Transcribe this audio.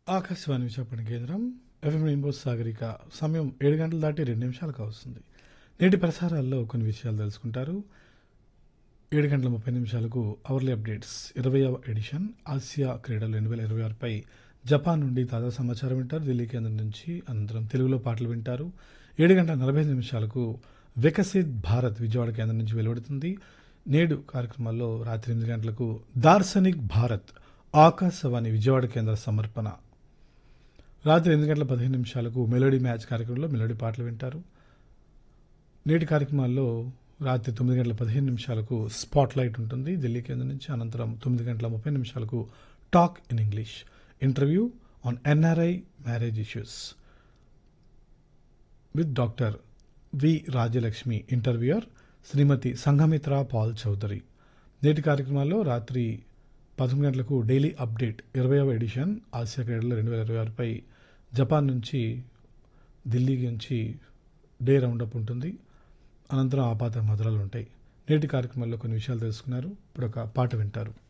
ఆకాశవాణి విశాఖపట్నం కేంద్రం FM rainbow Sagarika సమయం ఏడు గంటలు దాటి రెండు నిమిషాలకు వస్తుంది నేటి ప్రసారాల్లో కొన్ని విషయాలు తెలుసుకుంటారు ఏడు గంటల ముప్పై నిమిషాలకు అవర్లీ అప్డేట్స్ ఇరవయవ ఎడిషన్ ఆసియా క్రీడలు రెండు వేల ఇరవై ఆరుపై జపాన్ నుండి తాజా సమాచారం వింటారు ఢిల్లీ కేంద్రం నుంచి అనంతరం తెలుగులో పాటలు వింటారు ఏడు గంటల నలభై ఐదు నిమిషాలకు వికసిత్ భారత్ విజయవాడ కేంద్రం నుంచి వెలువడుతుంది నేడు కార్యక్రమాల్లో రాత్రి ఎనిమిది గంటలకు దార్శనిక్ భారత్ ఆకాశవాణి విజయవాడ కేంద్ర సమర్పణ రాత్రి ఎనిమిది గంటల పదిహేను నిమిషాలకు మెలోడీ మ్యాచ్ కార్యక్రమంలో మెలోడీ పాటలు వింటారు నేటి కార్యక్రమాల్లో రాత్రి తొమ్మిది గంటల పదిహేను నిమిషాలకు స్పాట్ లైట్ ఉంటుంది ఢిల్లీ కేంద్రం నుంచి అనంతరం తొమ్మిది గంటల ముప్పై నిమిషాలకు talk in English interview on NRI marriage issues with doctor V Rajalakshmi interviewer Shrimati Sanghamitra Pal Chaudhary నేటి కార్యక్రమాల్లో రాత్రి పదకొండు గంటలకు డైలీ అప్డేట్ ఇరవైవ ఎడిషన్ ఆసియా క్రీడలు రెండు వేల ఇరవై ఆరుపై జపాన్ నుంచి ఢిల్లీ నుంచి డే రౌండప్ ఉంటుంది అనంతరం ఆపాత మధురాలు ఉంటాయి నేటి కార్యక్రమాల్లో కొన్ని విషయాలు తెలుసుకున్నారు ఇప్పుడు ఒక పాట వింటారు